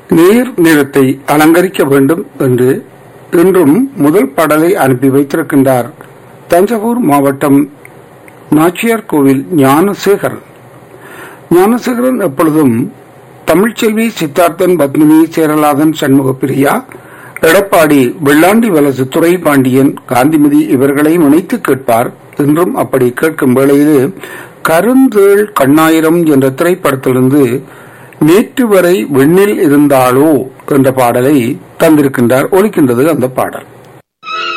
நீர் நிறத்தை அலங்கரிக்க வேண்டும் என்று இன்றும் முதல் பாடலை அனுப்பி வைத்திருக்கின்றார் தஞ்சாவூர் மாவட்டம் நாச்சியார் கோவில் ஞானசேகரன் ஞானசேகரன் எப்பொழுதும் தமிழ்ச்செல்வி சித்தார்த்தன் பத்மினி சேரலாதன் சண்முக பிரியா எடப்பாடி வெள்ளாண்டி வலசு துறை பாண்டியன் காந்திமதி இவர்களை இணைத்து கேட்பார் இன்றும் அப்படி கேட்கும் வேளையிலே கருந்தேள் கண்ணாயிரம் என்ற திரைப்படத்திலிருந்து நேற்று வரை விண்ணில் இருந்தாளோ என்ற பாடலை தந்திருக்கின்றார் ஒலிக்கின்றது அந்த பாடல்